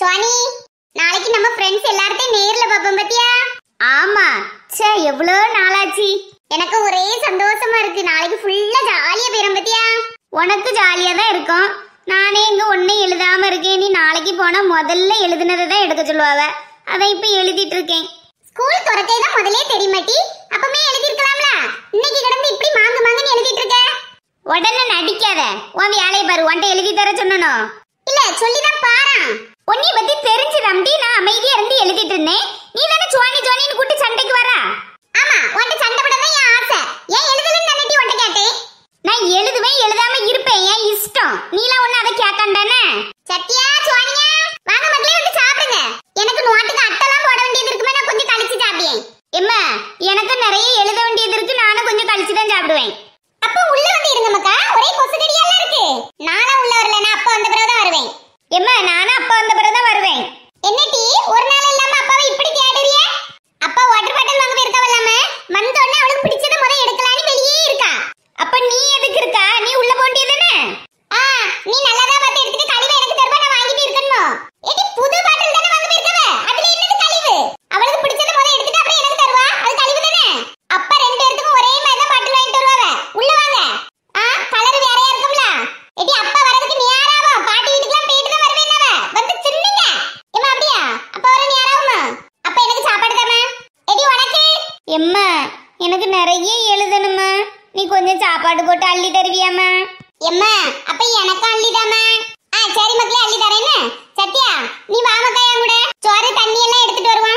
சுவானி நாளைக்கு நம்ம ஃப்ரெண்ட்ஸ் எல்லார்த்தையும் நேர்ல பாப்போம் பத்தியா ஆமா ச்சே எவ்வளோ நாளாச்சு எனக்கு ஒரே சந்தோஷமா இருக்கு நாளைக்கு ஃபுல்லா ஜாலியா போயிரும் பத்தியா உனக்கு ஜாலியா தான் இருக்கும் நானே இங்க ஒன்னும் எழுதாம இருக்கேன் நீ நாளைக்கு போனா முதல்ல எழுதுனதை தான் எடுக்க சொல்லுவாவ அதான் இப்ப எழுதிட்டு இருக்கேன் ஸ்கூல் துறக்கை தான் முதலே தெரியுமாட்டி அப்பமே எழுதிருக்கலாம்ல இன்னைக்கு கிடந்து இப்படி மாங்கு மாங்குன்னு எழுதிட்டு இருக்க உடனே நடிக்காத உன் வேலையை பாரு உன்ட்ட எழுதி தர சொன்னனோ இல்ல சொல்லிதான் பாரா உன்னை பத்தி தெரிஞ்சு நம்பி நான் அமைதியா இருந்து எழுதிட்டு இருந்தேன் நீ தானே சுவானி சுவானின்னு கூட்டி சண்டைக்கு வரா ஆமா உன்ட்ட சண்டை போட தான் என் ஆசை ஏன் எழுதலன்னு தானே உன்ட்ட கேட்டேன் நான் எழுதுவேன் எழுதாம இருப்பேன் என் இஷ்டம் நீலாம் ஒண்ணு அதை கேட்காண்டானே சத்யா சுவானியா வாங்க மக்களே வந்து சாப்பிடுங்க எனக்கு நோட்டுக்கு அட்டெல்லாம் போட வேண்டியது இருக்குமே நான் கொஞ்சம் கழிச்சு சாப்பிடுவேன் எம்மா எனக்கு நிறைய எழுத வேண்டியது இருக்கு நானும் கொஞ்சம் கழிச்சு தான் சாப்பிடுவேன் அப்ப உள்ள வந்து இருங்க மக்கா ஒரே கொசுக்கடியெல்லாம் இருக்கு நானும் உள்ள வரல நான் அப்பா வந்த பிறகு தான் வருவேன் எம்மா நானும் அப்பா வந்த பிறகு தான் வருவேன் என்ன டீ ஒரு நாள் இல்லாம அப்பாவை இப்படி தேடுறிய அப்பா வாட்டர் பாட்டில் வாங்க போயிருக்காவல்லாம வந்த உடனே அவளுக்கு பிடிச்சத முறை எடுக்கலான்னு வெளியே இருக்கா அப்ப நீ எதுக்கு இருக்கா நீ உள்ள போண்டியதானே ஆ நீ நல்லதா பார்த்து எடுத்துட்டு கழிவை எனக்கு தருவா நான் வாங்கிட்டு இருக்கணுமோ ஏடி புது பாட்டில் தானே வாங்க போயிருக்கவ அதுல என்னது கழிவு அவளுக்கு பிடிச்சத முறை எடுத்துட்டு அப்புறம் எனக்கு தருவா அது கழிவு தானே அப்பா ரெண்டு பேருக்கும் ஒரே மாதிரி தான் பாட்டில் வாங்கிட்டு வருவாவ உள்ள வாங்க ஆ கலர் வேறையா இருக்கும்ல ஏடி அப்பா வரதுக்கு நேராகும் பாட்டி வீட்டுக்குலாம் போயிட்டு தான் வருவேன் அவ வந்து சின்னுங்க ஏமா அப்படியா அப்பா வர நேராகுமா அப்ப எனக்கு சாப்பாடு தாமா ஏடி உனக்கு எம்மா எனக்கு நிறைய எழுதணுமா நீ கொஞ்சம் சாப்பாடு போட்டு அள்ளி தருவியாமா எம்மா அப்ப எனக்கு அள்ளிதாமா ஆ சரி மக்களே அள்ளி தரேன்னு சத்யா நீ வா மக்கா என் கூட சோறு தண்ணி எல்லாம் எடுத்துட்டு வருவான்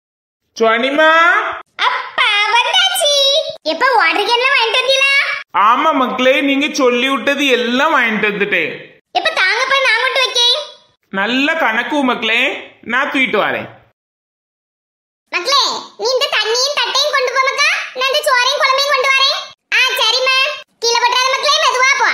சுவானிமா அப்பா வந்தாச்சு எப்ப வாட்டர் கேன்ல வாங்கிட்டு வந்தீங்களா ஆமா மக்களே நீங்க சொல்லி விட்டது எல்லாம் வாங்கிட்டு வந்துட்டேன் எப்ப தாங்கப்பா நான் மட்டும் வைக்கேன் நல்ல கணக்கு மக்களே நான் தூக்கிட்டு வரேன் மக்களே நீ இந்த தண்ணியும் தட்டையும் கொண்டு போ மக்கா நான் இந்த சோறையும் குழம்பையும் கொண்டு வரேன் ஆ சரிம்மா கீழே பட்டாத மக்களே மெதுவா போ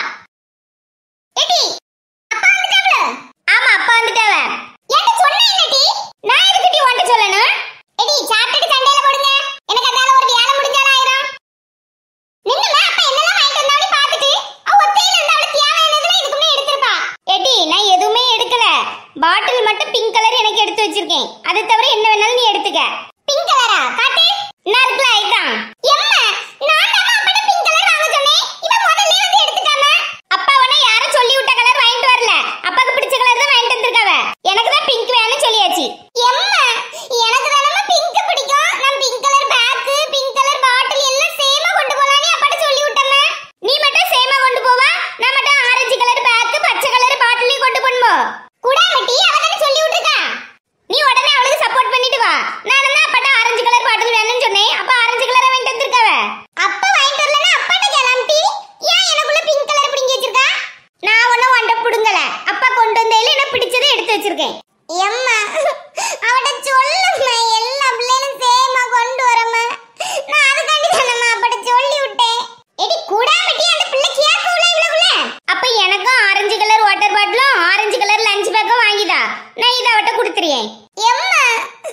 ஏடி அப்பா வந்துட்டாவல ஆமா அப்பா வந்துட்டாவ ஏன்டி சொன்ன என்னடி நான் எதுக்கு டி உன்கிட்ட சொல்லணும் ஏடி சாப்பிட்டுட்டு சண்டையில போடுங்க எனக்கு அதால ஒரு வேலை முடிஞ்சாலும் ஆயிரும் நின்னுல அப்பா என்னெல்லாம் வாங்கிட்டு வந்தாவனி பார்த்துட்டு அவ ஒத்தையில இருந்து அவளுக்கு தேவையானதுல இதுக்கு முன்னே எடுத்திருப்பா ஏடி நான் எதுவுமே எடுக்கல பாட்டில் மட்டும் பிங்க் கலர் எனக்கு எடுத்து வச்சிருக்கேன் அதை தவிர என்ன வேணாலும் நீ எடுத்துக்க பிங்க் கலரா காட்டு என்ன இருக்குல இதுதான் எம்மா நான் தான் அப்பட பிங்க் கலர் வாங்க சொன்னேன் இவ முதல்ல வந்து எடுத்துட்டாம அப்பா உன யாரும் சொல்லி விட்ட கலர் வாங்கிட்டு வரல அப்பாக்கு பிடிச்ச கலர் தான் வாங்கிட்டு வந்திருக்காவ எனக்கு தான் பிங்க் வேணும்னு சொல்லியாச்சு எம்மா எனக்கு தானமா பிங்க் பிடிக்கும் நான் pink colour bag pink colour bottle எல்லாம் சேமா கொண்டு போலான்னு அப்பாட்ட சொல்லி விட்டம்மா நீ மட்டும் சேமா கொண்டு போவா நான் மட்டும் ஆரஞ்சு கலர் பேக் பச்சை கலர் பாட்டிலையும் கொண்டு போணுமோ குடாமட்டி அவ தானே சொல்லி விட்டுருக்கா நீ உடனே அவளுக்கு சப்போர்ட் பண்ணிட்டு வா நான் தான் அப்பாட்ட ஆரஞ்சு கலர் பாட்டில் வேணும்னு சொன்னேன் அப்ப ஆரஞ்சு கலர் வாங்கிட்டு வந்திருக்காவ அப்பா வாங்கிட்டு வரலனா அப்பாட்ட கிளம்பி ஏன் எனக்குள்ள பிங்க் கலர் பிடிங்கி வச்சிருக்கா நான் ஒண்ணும் ஒண்ட புடுங்கல அப்பா கொண்டு வந்தேல எனக்கு பிடிச்சதை எடுத்து வச்சிருக்கேன் எம்மா அவட்ட சொல்லும்மா எல்லா பிள்ளைகளும் சேமா கொண்டு வரமா நான் அதுக்காண்டி தானம்மா அப்பாட்ட சொல்லி விட்டேன் எடி கூடாமட்டி அந்த பிள்ளை கேட்கல இவ்வளவுல அப்ப எனக்கும் ஆரஞ்சு கலர் வாட்டர் பாட்டிலும் ஆரஞ்சு கலர் லஞ்ச் பேக்கும் வாங்கிதா நான் இத அவட்ட கொடுத்துறேன் எம்மா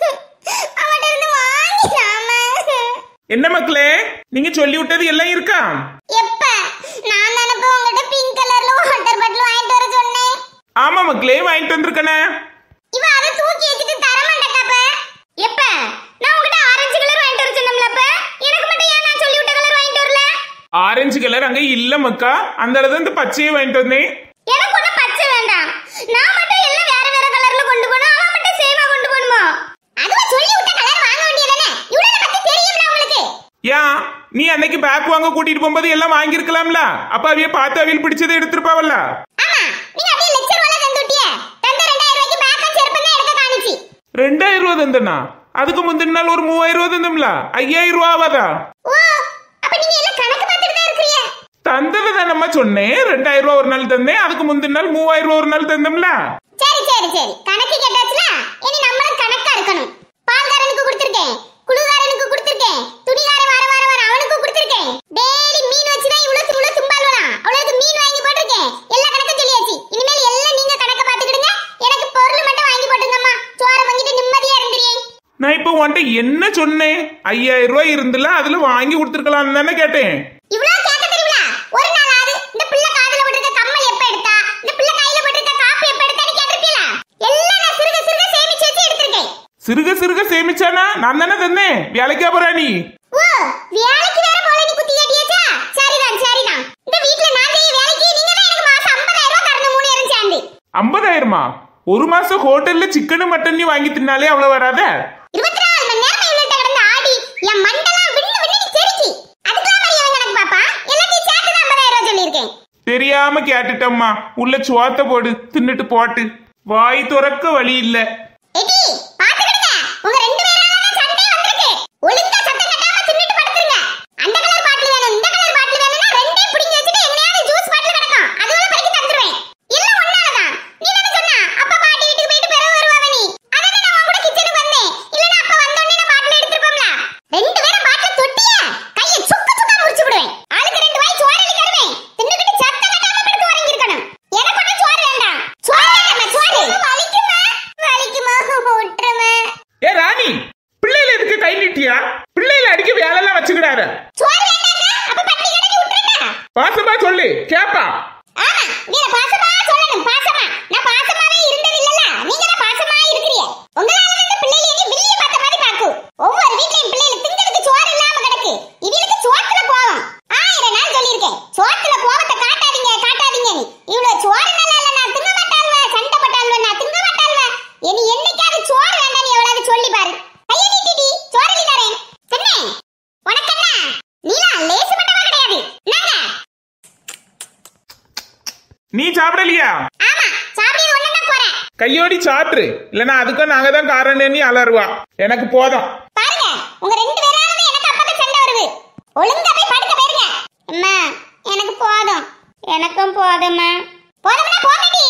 அவட்ட இருந்து வாங்கிதாமா என்ன மக்களே நீங்க சொல்லி விட்டது எல்லாம் இருக்கா எப்ப நான் நினைப்ப உங்ககிட்ட பிங்க் கலர்ல வாட்டர் பாட்டில் வாங்கிட்டு வர சொன்னேன் ஆமா மக்களே வாங்கிட்டு வந்திருக்கனே இவ அத தூக்கி வச்சுட்டு தர மாட்டேக்காப்ப எப்ப நான் உங்ககிட்ட ஆரஞ்சு கலர் வாங்கிட்டு வர சொன்னோம்லப்ப எனக்கு மட்டும் ஏன் நான் சொல்லி விட்ட கலர் வாங்கிட்டு வரல ஆரஞ்சு கலர் அங்க இல்ல மக்கா அந்த இடத்துல இருந்து பச்சையை வாங்கிட்டு வந்தேன் எனக்கு ஒன்றும் பச்சை வேண்டாம் நான் மட்டும் எல்லாம் வேற வேற கலர்ல கொண்டு போகணும் அவன் மட்டும் சேமா கொண்டு போகணுமா அதுவா சொல்லி விட்ட கலர் வாங்க வேண்டியதானே இவ்வளவு பத்தி தெரியும்ல உங்களுக்கு ஏன் நீ அன்னைக்கு பேக் வாங்க கூட்டிட்டு போகும்போது எல்லாம் வாங்கியிருக்கலாம்ல அப்ப அவிய பார்த்து அவியல் பிடிச்சதை எடுத்திருப்பாவல்ல ஆமா நீங்க அப்படியே லெக்சர் வர தந்துட்டியே தந்த ரெண்டாயிரம் ரூபாய்க்கு பேக்கா செருப்பு தான் எடுக்க காணிச்சு ரெண்டாயிரம் ரூபா தந்தனா அதுக்கு முந்தின நாள் ஒரு மூவாயிரம் ரூபா தந்தோம்ல ஐயாயிரம் ரூபா ஆகாதா ஓ அப்ப நீங்க எல்லாம் கணக்கு பார்த்துட்டு தான் இருக்கிறீங்க தந்ததை தானம்மா சொன்னேன் ரெண்டாயிரம் ரூபா ஒரு நாள் தந்தேன் அதுக்கு முந்தின நாள் மூவாயிரம் ரூபா ஒரு நாள் தந்தோம்ல சரி சரி சரி கணக்கு கேட்டாச்சுல இனி நம்மளும் கணக்கா இருக்கணும் பால்காரனுக்கு கொடுத்திருக்கேன் குழுகாரனுக்கு கொடுத்திருக்கேன் துணிகாரன் வார வார வார அவனுக்கு கொடுத்திருக்கேன் டெய்லி மீன் வச்சு தான் இவ்வளவு இவ்வளவு தும்பாலுவலாம் அவளுக்கு மீன் வாங்கி போட்டிருக்கேன் எல்லா கணக்கும் சொல்லியாச்சு இனிமேல் எல்லாம் நீங்க கணக்க பாத்துக்கிடுங்க எனக்கு பொருள் மட்டும் வாங்கி போட்டுங்கம்மா சோற வாங்கிட்டு நிம்மதியா இருந்துறேன் நான் இப்போ உன்ட்ட என்ன சொன்னேன் ஐயாயிரம் ரூபாய் இருந்துல அதுல வாங்கி கொடுத்துருக்கலாம்னு தானே கேட்டேன் இவ்வளவு கேட்க தெரியல ஒரு நாள் ஆகுது இந்த பிள்ளை காதுல போட்டிருக்க கம்மல் எப்ப எடுத்தா இந்த பிள்ளை கையில போட்டிருக்க காப்பு எப்ப எடுத்தான்னு கேட்டிருப்பீங்களா எல்லாம் நான் சிறுக சிறுக சிறுக சிறுக சேமிச்சானா நான் தானே தந்தேன் வேலைக்கா போறா நீ ஓ வேலைக்கு வேற போல நீ குத்தி காட்டியாச்சா சரிதான் சரிதான் இந்த வீட்ல நான் செய்ய வேலைக்கு நீங்க தான் எனக்கு மாசம் 50000 ரூபாய் தரணும் மூணு பேரும் சேர்ந்து ஐம்பதாயிரமா ஒரு மாசம் ஹோட்டல்ல சிக்கனு மட்டன் வாங்கி தின்னாலே அவ்வளவு வராத இருபத்தி நாலு மணி நேரம் இவள்கிட்ட கிடந்து ஆடி என் மண்டெல்லாம் விண்ணு விண்ணு தெரிச்சு அதுக்கெல்லாம் மாதிரி அவன் கணக்கு பாப்பா எல்லாத்தையும் சேர்த்து தான் 50000 ரூபாய் சொல்லியிருக்கேன் தெரியாம கேட்டுட்டம்மா உள்ள சுவாத்த போடு தின்னுட்டு போட்டு வாய் துறக்க வழி இல்ல எடி பாத்துக்கிடுங்க உங்க ரெண்டு பேரால சண்டை வந்திருக்கு ஒழுங்கா சத்தம் கட்டாம தின்னுட்டு படுத்துருங்க அந்த கலர் பாட்டில் வேணும் இந்த கலர் பாட்டில் வேணும்னா ரெண்டையும் பிடிங்கி வச்சுட்டு எங்கயாவது ஜூஸ் பாட்டில் கிடக்கும் அதுவரை பறிக்க தந்துருவேன் இல்ல ஒண்ணாலதான் நீ என்ன சொன்னா அப்பா பாட்டி வீட்டுக்கு போயிட்டு பிறகு வருவாவ நீ அதானே நான் உன் கூட கிச்சனுக்கு வந்தேன் இல்லனா அப்பா வந்த உடனே நான் பாட்டில் எடுத்துருப்போம்ல ரெண்டு பேரும் பாட்டில் தொட்டிய கையை சுக்கு சுக்கா முடிச்சு விடுவேன் ஆளுக்கு ரெண்டு வாய் சோறு அள்ளி தருவேன் தின்னுக்கிட்டு சத்தம் கட்டாம படுத்து உறங்கி இருக்கணும் எனக்கு ஒண்ணும் சோறு வேண்டாம் சோறு வேண்டாம் சோறு வலிக்குமா வலிக்குமா விட்டுருமா ஏ ராணி பிள்ளைல எதுக்கு கை நீட்டியா பிள்ளைல அடிக்க வேலைலாம் வச்சுக்கிடாரு சோறு வேண்டாங்க அப்ப பட்டி கடை விட்டுறேன்டா பாசமா சொல்லு கேப்பா ஆமா நீங்க பாசமா சொல்லணும் பாசமா நான் பாசமாவே இருந்தது இல்லல நீங்க தான் பாசமா இருக்கிறீங்க உங்களால வந்து பிள்ளைகளை நீ வில்லிய பார்த்த மாதிரி பாக்கு ஒவ்வொரு வீட்லயும் பிள்ளைகள் திங்களுக்கு சோறு இல்லாம கிடக்கு இவளுக்கு சோத்துல கோவம் ஆயிரம் நாள் சொல்லியிருக்கேன் சோத்துல கோவத்தை காட்டாதீங்க காட்டாதீங்க நீ இவ்வளவு சோறு நல்லா இல்ல நான் திங்க மாட்டாள்வ சண்டை பட்டாள்வ நான் திங்க மாட்டாள்வ இனி என்னைக்காவது சோறு வேண்டாம் நீ எவ்வளவு சொல்லி பாரு கையை நீட்டிடி சோறு அள்ளி தரேன் தென்னை உனக்கென்ன நீலாம் லேசுப்பட்டவ கிடையாது என்னங்க நீ சாப்பிடலையா ஆமா சாப்பிடியது ஒண்ணுதான் போறேன் கையோடி சாப்பிட்ரு இல்லைன்னா அதுக்கும் நாங்க தான் காரணம்னு அலறுவா எனக்கு போதும் பாருங்க உங்க ரெண்டு பேராலுமே எனக்கு அப்பப்ப சண்டை வருது ஒழுங்கா போய் படுக்க போயிருங்க அம்மா எனக்கு போதும் எனக்கும் போதும்மா போதும்னா போகடி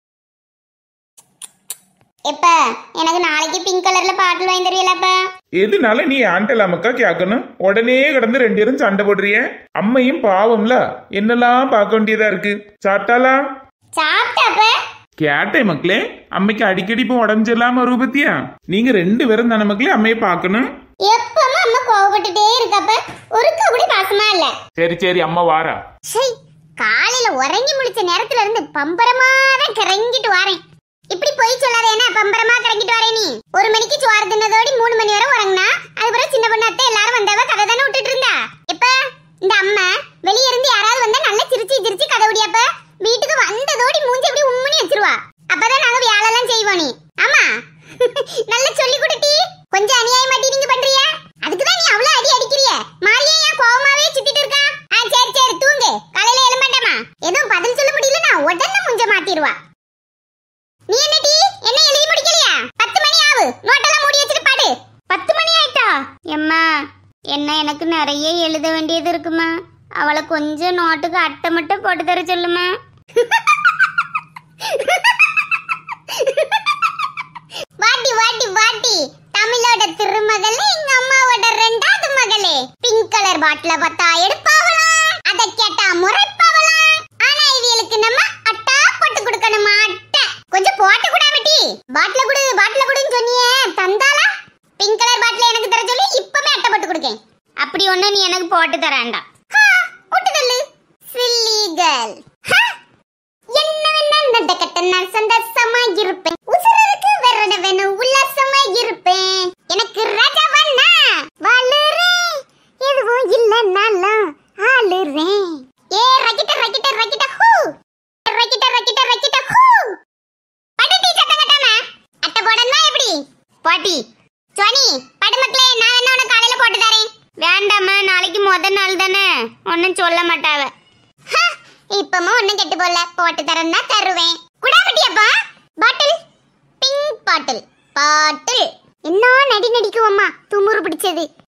எப்ப எனக்கு நாளைக்கு பிங்க் கலர்ல பாட்டில் வாங்கி தருவீங்களப்பா எதுனால நீ ஆண்டல் அமக்கா கேட்கணும் உடனே கிடந்து ரெண்டு பேரும் சண்டை போடுறிய அம்மையும் பாவம்ல என்னெல்லாம் பார்க்க வேண்டியதா இருக்கு சாப்பிட்டாளா சாப்பிட்டப்ப கேட்டேன் மக்களே அம்மைக்கு அடிக்கடி இப்போ உடம்பு சரியில்லாம வருவ பத்தியா நீங்க ரெண்டு பேரும் தானே மக்களே அம்மையை பார்க்கணும் எப்பமா அம்மா கோவப்பட்டுட்டே இருக்கப்ப ஒருக்க கூட பாசமா இல்ல சரி சரி அம்மா வாரா சை காலையில உறங்கி முழிச்ச நேரத்துல இருந்து பம்பரமா தான் கிறங்கிட்டு வாரேன் இப்படி போய் சொல்லாத என்ன பம்பரமா கிறங்கிட்டு வரேன் நீ ஒரு மணிக்கு சோறு தின்னதோடி மூணு மணி வரை உறங்கினா அதுக்கப்புறம் சின்ன பொண்ணு அத்தை எல்லாரும் வந்தவ கதை தானே விட்டுட்டு இருந்தா இப்ப இந்த அம்மா வெளிய இருந்து யாராவது வந்தா நல்லா சிரிச்சு சிரிச்சு கதை விடியப்ப வீட்டுக்கு வந்ததோடி மூஞ்சி அப்படி உம்முனி வச்சிருவா அப்பதான் நாங்க வேலைலாம் செய்வோம் நீ ஆமா நல்லா சொல்லி கொடுட்டி கொஞ்சம் அநியாயம் மாட்டி நீங்க பண்றிய அதுக்குதான் நீ அவ்வளவு அடி அடிக்கிறிய மாரியா ஏன் கோவமாவே சுத்திட்டு இருக்கா ஆ சரி சரி தூங்கு காலையில எழுமாட்டமா எதுவும் பதில் சொல்ல முடியலன்னா உடனே முஞ்ச மாத்திடுவா நீ என்னடி என்ன எழுதி முடிக்கலையா பத்து மணி ஆகு நோட்டெல்லாம் மூடி வச்சுட்டு பாடு பத்து மணி ஆயிட்டா எம்மா என்ன எனக்கு நிறைய எழுத வேண்டியது இருக்குமா அவளை கொஞ்சம் நோட்டுக்கு அட்டை மட்டும் போட்டு தர சொல்லுமா வாட்டி வாட்டி வாட்டி தமிழோட திருமகளே எங்க அம்மாவோட ரெண்டாவது மகளே பிங்க் கலர் பாட்டில பார்த்தா எடுப்பாவலாம் அத கேட்டா முறைப்பாவலாம் ஆனா இவங்களுக்கு நம்ம அட்டா போட்டு கொடுக்கணுமா அட்டை கொஞ்சம் போட்டு கூடாமட்டி பாட்டில குடு பாட்டில குடுன்னு சொன்னியே தந்தாளா பிங்க் கலர் பாட்டில எனக்கு தர சொல்லி இப்பவே அட்டை போட்டு கொடுக்கேன் அப்படி ஒண்ணு நீ எனக்கு போட்டு தராண்டா விட்டுதல்லு சில்லி கேர்ள் என்னவென்ன நடக்கட்ட நான் சந்தோஷமா இருப்பேன் உசுருக்கு வெறட வேணும் உல்லாசமா இருப்பேன் எனக்கு ராஜாவண்ணா வாழுறேன் எதுவும் இல்லைன்னாலும் ஆளுறேன் ஏ ரக்கிட்ட ரக்கிட்ட ரக்கிட்ட ஹூ ரக்கிட்ட ரக்கிட்ட ரக்கிட்ட ஹூ படுத்தி சத்தம் கட்டாம அட்டை போடணுமா எப்படி பாட்டி சுவானி படு மக்களே நான் என்ன உனக்கு காலையில போட்டு தரேன் வேண்டாம்மா நாளைக்கு முத நாள் தானே ஒன்னும் சொல்ல மாட்டாவ இப்பமா ஒண்ணும் கெட்டு போல போட்டு தரேன்னா தருவேன் குடாமட்டியப்பா பாட்டில் பிங்க் பாட்டில் பாட்டில் என்ன நடி நடிக்குவம்மா துமுறு பிடிச்சது